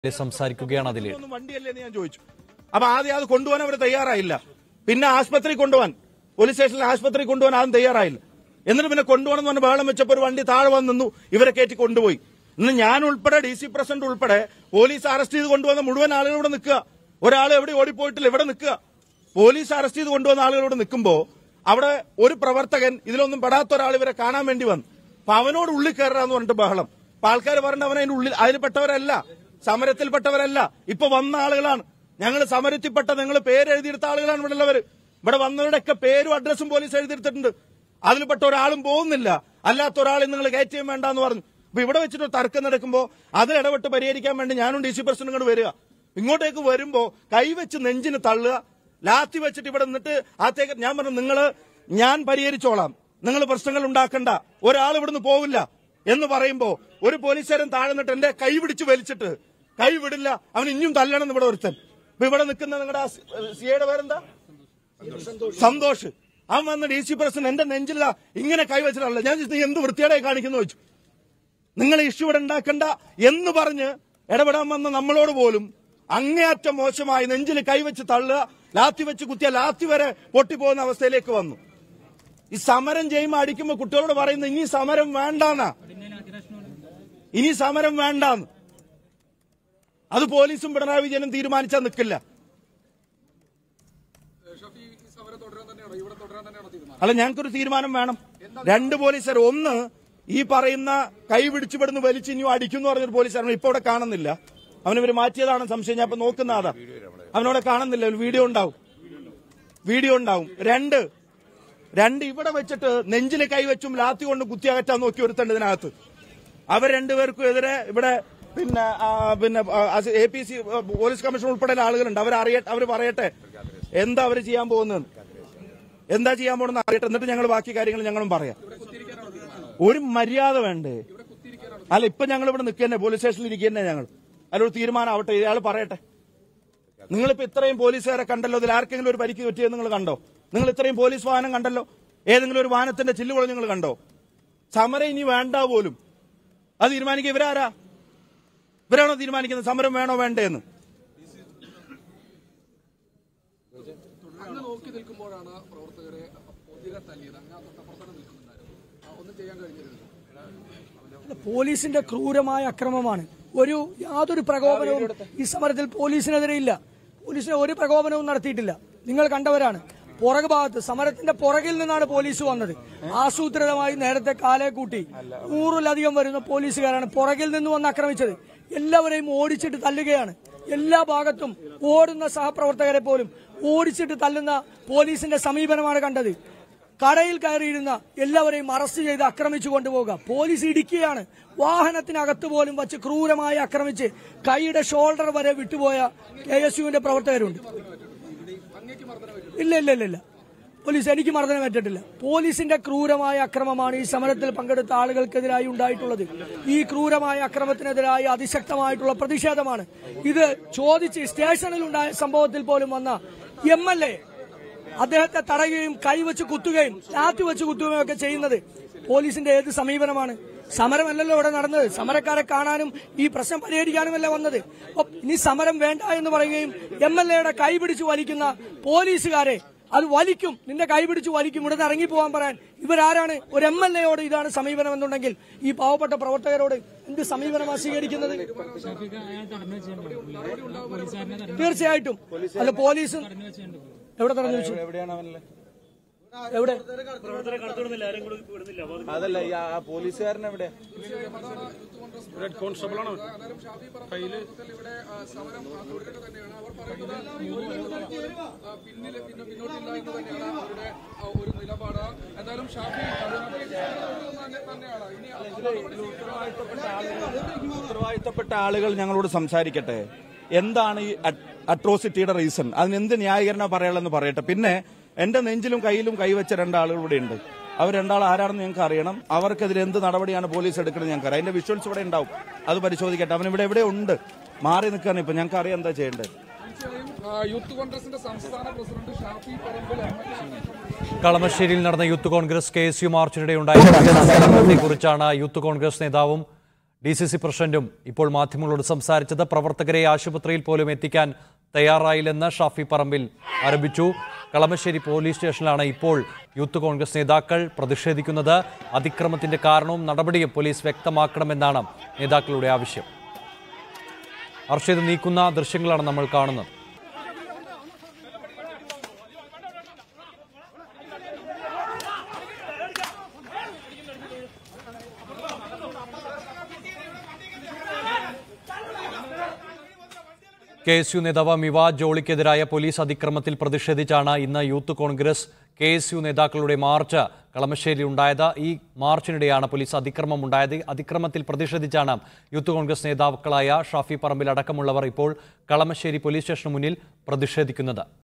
സംസാരിക്കുകയാണ് അതിൽ ഒന്നും വണ്ടിയല്ലേ എന്ന് ഞാൻ ചോദിച്ചു അപ്പൊ ആദ്യം അത് കൊണ്ടുപോകാൻ അവർ തയ്യാറായില്ല പിന്നെ ആശുപത്രി കൊണ്ടുപോകാൻ പോലീസ് സ്റ്റേഷനിൽ ആശുപത്രി കൊണ്ടുപോകാൻ ആരും തയ്യാറായില്ല എന്നിട്ട് പിന്നെ കൊണ്ടുപോകണം എന്ന് പറഞ്ഞ് ബഹളം വെച്ചപ്പോൾ ഒരു വണ്ടി താഴെ വന്ന് നിന്നു ഇവരെ കയറ്റി കൊണ്ടുപോയി ഇന്ന് ഞാൻ ഉൾപ്പെടെ ഡി സി പ്രസിഡന്റ് ഉൾപ്പെടെ പോലീസ് അറസ്റ്റ് ചെയ്ത് കൊണ്ടുവന്ന മുഴുവൻ ആളുകൾ ഇവിടെ നിൽക്കുക ഒരാൾ എവിടെ ഓടിപ്പോയിട്ടില്ല ഇവിടെ നിൽക്കുക പോലീസ് അറസ്റ്റ് ചെയ്ത് കൊണ്ടുവന്ന ആളുകൾ ഇവിടെ നിൽക്കുമ്പോ അവിടെ ഒരു പ്രവർത്തകൻ ഇതിലൊന്നും പെടാത്ത ഒരാൾ ഇവരെ കാണാൻ വേണ്ടി വന്നു അപ്പൊ അവനോട് ഉള്ളിൽ കയറാന്ന് പറഞ്ഞിട്ട് ബഹളം അപ്പൊ ആൾക്കാർ പറഞ്ഞ അവൻ അതിന്റെ ഉള്ളിൽ അതിൽപ്പെട്ടവരല്ല സമരത്തിൽപ്പെട്ടവരല്ല ഇപ്പൊ വന്ന ആളുകളാണ് ഞങ്ങൾ സമരത്തിൽപ്പെട്ട നിങ്ങൾ പേര് എഴുതിയെടുത്ത ആളുകളാണ് ഇവിടെ ഉള്ളവര് ഇവിടെ വന്നവരുടെയൊക്കെ പേരും അഡ്രസ്സും പോലീസ് എഴുതിയെടുത്തിട്ടുണ്ട് അതിൽപ്പെട്ട ഒരാളും പോകുന്നില്ല അല്ലാത്ത ഒരാളെ നിങ്ങൾ കയറ്റിയും വേണ്ടെന്ന് പറഞ്ഞു അപ്പൊ ഇവിടെ വെച്ചിട്ട് ഒരു തർക്കം നടക്കുമ്പോ അത് ഇടപെട്ട് പരിഹരിക്കാൻ വേണ്ടി ഞാനും ഡി സി പ്രസിഡന്റ് ഇങ്ങോട്ട് വരിക ഇങ്ങോട്ടേക്ക് വരുമ്പോ കൈവച്ച് നെഞ്ചിന് തള്ളുക ലാത്തി വെച്ചിട്ട് ഇവിടെ നിന്നിട്ട് ആത്തേക്ക് ഞാൻ പറഞ്ഞു നിങ്ങള് ഞാൻ പരിഹരിച്ചോളാം നിങ്ങൾ പ്രശ്നങ്ങൾ ഉണ്ടാക്കണ്ട ഒരാൾ ഇവിടുന്ന് പോവില്ല എന്ന് പറയുമ്പോ ഒരു പോലീസുകാരൻ താഴെ നിന്നിട്ട് എന്റെ കൈ പിടിച്ച് വലിച്ചിട്ട് കൈ വിടില്ല അവൻ ഇനിയും തല്ലണം എന്ന് ഇവിടെ ഒരുത്തൻ ഇപ്പൊ ഇവിടെ നിൽക്കുന്ന നിങ്ങളുടെ സിയുടെ പേരെന്താ സന്തോഷ് അവൻ വന്ന് ഡി സി പ്രസിഡന്റ് എന്റെ നെഞ്ചില ഇങ്ങനെ കൈവച്ചിട്ടല്ല ഞാൻ ചോദിച്ചു, നീ എന്ത് വൃത്തിയുടെ കാണിക്കുന്നു വെച്ചു നിങ്ങൾ ഇഷ്യൂ ഇവിടെ ഉണ്ടാക്കണ്ട എന്ന് പറഞ്ഞ് ഇടപെടാൻ വന്ന നമ്മളോട് പോലും അങ്ങേയറ്റം മോശമായി നെഞ്ചിൽ കൈവച്ച് തള്ളുക ലാത്തി വെച്ച് കുത്തിയ ലാത്തി വരെ പൊട്ടിപ്പോകുന്ന അവസ്ഥയിലേക്ക് വന്നു ഈ സമരം ചെയ്യുമ്പോൾ അടിക്കുമ്പോൾ കുട്ടികളോട് പറയുന്നത് ഇനി സമരം വേണ്ടാന്നാ ഇനി സമരം വേണ്ടാന്ന് അത് പോലീസും പിണറായി വിജയനും തീരുമാനിച്ചാൽ നിൽക്കില്ല അല്ല ഞങ്ങൾക്കൊരു തീരുമാനം വേണം രണ്ട് പോലീസുകാർ ഒന്ന് ഈ പറയുന്ന കൈ പിടിച്ചുവിടുന്ന് വലിച്ച് ഇനി അടിക്കുന്നു പറഞ്ഞൊരു പോലീസുകാരൻ ഇപ്പൊ ഇവിടെ കാണുന്നില്ല അവനിവര് മാറ്റിയതാണ് സംശയം ഞാൻ ഇപ്പൊ നോക്കുന്ന അതാ അവനവിടെ കാണുന്നില്ല ഒരു വീഡിയോ ഉണ്ടാവും വീഡിയോ ഉണ്ടാവും രണ്ട് രണ്ട് ഇവിടെ വെച്ചിട്ട് നെഞ്ചിൽ കൈവച്ചും ലാത്തി കൊണ്ട് കുത്തിയകറ്റാൻ നോക്കി ഒരുത്തണ്ട് ഇതിനകത്ത് അവർ രണ്ടുപേർക്കും എതിരെ ഇവിടെ പിന്നെ ആ, പിന്നെ A P C police commission ഉൾപ്പെടെയുള്ള ആളുകളുണ്ട് അവർ അറിയ അവർ പറയട്ടെ എന്താ അവർ ചെയ്യാൻ പോകുന്നത് എന്താ ചെയ്യാൻ പോകുന്നത് അറിയട്ടെ എന്നിട്ട് ഞങ്ങൾ ബാക്കി കാര്യങ്ങൾ ഞങ്ങളും പറയാം ഒരു മര്യാദ വേണ്ടേ അല്ല ഇപ്പൊ ഞങ്ങൾ ഇവിടെ നിൽക്കന്നെ പോലീസ് സ്റ്റേഷനിൽ ഇരിക്കന്നെ ഞങ്ങൾ അതിലൊരു തീരുമാനം ആവട്ടെ ഇയാൾ പറയട്ടെ നിങ്ങളിപ്പോ ഇത്രയും പോലീസുകാരെ കണ്ടല്ലോ ഇതിൽ ആർക്കെങ്കിലും ഒരു പരിക്ക് പറ്റിയത് നിങ്ങൾ കണ്ടോ നിങ്ങൾ ഇത്രയും പോലീസ് വാഹനം കണ്ടല്ലോ ഏതെങ്കിലും ഒരു വാഹനത്തിന്റെ ചില്ലുകൾ നിങ്ങൾ കണ്ടോ സമരം ഇനി വേണ്ട പോലും അത് തീരുമാനിക്കുക ഇവരാരാ ഇവരാണോ തീരുമാനിക്കുന്നത് സമരം വേണോ വേണ്ടേ എന്ന് അങ്ങ് നോക്കി നിൽക്കുമ്പോഴാണ് പ്രവർത്തകരെ പൊതിരെ തല്ലിയത് അങ്ങ് ആ തൊട്ടപ്പുറത്തോടെ നിൽക്കുന്നുണ്ടായിരുന്നു ആ, ഒന്നും ചെയ്യാൻ കഴിഞ്ഞിരുന്നു പോലീസിന്റെ ക്രൂരമായ അക്രമമാണ് ഒരു യാതൊരു പ്രകോപനവും ഈ സമരത്തിൽ പോലീസിനെതിരെ ഇല്ല പോലീസിന് ഒരു പ്രകോപനവും നടത്തിയിട്ടില്ല നിങ്ങൾ കണ്ടവരാണ് പുറകു ഭാഗത്ത് സമരത്തിന്റെ പുറകിൽ നിന്നാണ് പോലീസ് വന്നത് ആസൂത്രിതമായി നേരത്തെ കാലെ കൂട്ടി നൂറിലധികം വരുന്ന പോലീസുകാരാണ് പുറകിൽ നിന്ന് വന്ന് ആക്രമിച്ചത് എല്ലാവരെയും ഓടിച്ചിട്ട് തല്ലുകയാണ് എല്ലാ ഭാഗത്തും ഓടുന്ന സഹപ്രവർത്തകരെ പോലും ഓടിച്ചിട്ട് തല്ലുന്ന പോലീസിന്റെ സമീപനമാണ് കണ്ടത് കടയിൽ കയറിയിരുന്ന എല്ലാവരെയും അറസ്റ്റ് ചെയ്ത് ആക്രമിച്ചു കൊണ്ടുപോകുക പോലീസ് ഇടിക്കുകയാണ് വാഹനത്തിനകത്ത് പോലും വച്ച് ക്രൂരമായി ആക്രമിച്ച് കൈയുടെ ഷോൾഡർ വരെ വിട്ടുപോയ കെ എസ് യുവിന്റെ പ്രവർത്തകരുണ്ട് ഇല്ല ഇല്ല ഇല്ല ഇല്ല പോലീസ് എനിക്ക് മർദ്ദനം ഏറ്റിട്ടില്ല പോലീസിന്റെ ക്രൂരമായ അക്രമമാണ് ഈ സമരത്തിൽ പങ്കെടുത്ത ആളുകൾക്കെതിരായി ഉണ്ടായിട്ടുള്ളത് ഈ ക്രൂരമായ അക്രമത്തിനെതിരായി അതിശക്തമായിട്ടുള്ള പ്രതിഷേധമാണ് ഇത് ചോദിച്ച് സ്റ്റേഷനിൽ ഉണ്ടായ സംഭവത്തിൽ പോലും വന്ന എം എൽ എ അദ്ദേഹത്തെ തടയുകയും കൈവച്ച് കുത്തുകയും ലാത്തി വെച്ച് കുത്തുകയും ഒക്കെ ചെയ്യുന്നത് പോലീസിന്റെ ഏത് സമീപനമാണ് സമരമല്ലല്ലോ ഇവിടെ നടന്നത് സമരക്കാരെ കാണാനും ഈ പ്രശ്നം പരിഹരിക്കാനുമല്ല വന്നത് അപ്പൊ ഇനി സമരം വേണ്ട എന്ന് പറയുകയും എം എൽ എയുടെ കൈ പിടിച്ച് വലിക്കുന്ന പോലീസുകാരെ അത് വലിക്കും നിന്റെ കൈ പിടിച്ച് വലിക്കും ഇവിടെ നിന്ന് ഇറങ്ങിപ്പോവാൻ പറയാൻ ഇവരാരാണ് ഒരു എം എൽ എയോട് ഇതാണ് സമീപനം എന്നുണ്ടെങ്കിൽ ഈ പാവപ്പെട്ട പ്രവർത്തകരോട് എന്ത് സമീപനമാണ് സ്വീകരിക്കുന്നത് തീർച്ചയായിട്ടും അല്ല പോലീസും എവിടെ തടഞ്ഞു വെച്ചു എവിടെ അതല്ല ഈ ആ പോലീസുകാരൻ എവിടെ എന്നാലും ഷാഫി പറഞ്ഞ നേതൃത്വത്തിൽ ഇവിടെ ആ, സമരം ആ, തുടരുക തന്നെയാണ് അവർ പറയുന്നത് യുവജനങ്ങൾക്ക് ആ, പിന്നിൽ പിന്നെ പിന്നോട്ടില്ല എന്ന് തന്നെയാണ് അവരുടെ ആ, ഒരു നിലപാട് എന്തായാലും ഷാഫി അത് തന്നെ- തന്നെയാണ് ഇനി ഉത്തരവാദിത്തപ്പെട്ട ആളുകൾ ഞങ്ങളോട് സംസാരിക്കട്ടെ എന്താണ് ഈ അട്രോസിറ്റിയുടെ റീസൺ അതിന് എന്ത് ന്യായീകരണം പറയാനുള്ളതെന്ന് പറയട്ടെ പിന്നെ എന്റെ നെഞ്ചിലും കയ്യിലും കൈവച്ച രണ്ടാളുകൾ ഇവിടെ ഉണ്ട് അവർ രണ്ടാൾ ആരാണെന്ന് ഞങ്ങൾക്ക് അറിയണം അവർക്കെതിരെ എന്ത് നടപടിയാണ് പോലീസ് എടുക്കുന്നത് ഞങ്ങൾക്ക് അറിയാം അതിന്റെ വിഷ്വൽസ് ഇവിടെ ഉണ്ടാവും അത് പരിശോധിക്കട്ടെ അവൻ ഇവിടെ എവിടെ ഉണ്ട് മാറി നിൽക്കാണ് ഇപ്പൊ ഞങ്ങൾക്ക് അറിയാം എന്താ ചെയ്യേണ്ടത് തീർച്ചയായും ആ, യൂത്ത് കോൺഗ്രസിന്റെ സംസ്ഥാന president Shafi Parambil M L A കളമശ്ശേരിയിൽ നടന്ന youth Congress K S U മാർച്ചിനിടെ ഉണ്ടായ കുറിച്ചാണ് യൂത്ത് കോൺഗ്രസ് നേതാവും ഡി സി സി പ്രസിഡന്റും ഇപ്പോൾ മാധ്യമങ്ങളോട് സംസാരിച്ചത് പ്രവർത്തകരെ ആശുപത്രിയിൽ പോലും എത്തിക്കാൻ തയ്യാറായില്ലെന്ന് ഷാഫി പറമ്പിൽ ആരംഭിച്ചു കളമശ്ശേരി പോലീസ് സ്റ്റേഷനിലാണ് ഇപ്പോൾ യൂത്ത് കോൺഗ്രസ് നേതാക്കൾ പ്രതിഷേധിക്കുന്നത് അതിക്രമത്തിന്റെ കാരണവും നടപടിയും പോലീസ് വ്യക്തമാക്കണമെന്നാണ് നേതാക്കളുടെ ആവശ്യം അർഷിത് നീക്കുന്ന ദൃശ്യങ്ങളാണ് നമ്മൾ കാണുന്നത് കെ എസ് യു നേതാവ് മിവാദ് ജോളിക്കെതിരായ പോലീസ് അതിക്രമത്തിൽ പ്രതിഷേധിച്ചാണ് ഇന്ന് youth Congress K S U നേതാക്കളുടെ മാർച്ച് കളമശ്ശേരി ഉണ്ടായത് ഈ മാർച്ചിനിടെയാണ് പോലീസ് അതിക്രമം ഉണ്ടായത് അതിക്രമത്തിൽ പ്രതിഷേധിച്ചാണ് യൂത്ത് കോൺഗ്രസ് നേതാക്കളായ ഷാഫി പറമ്പിൽ അടക്കമുള്ളവർ ഇപ്പോൾ കളമശ്ശേരി പോലീസ് സ്റ്റേഷന് മുന്നിൽ പ്രതിഷേധിക്കുന്നത്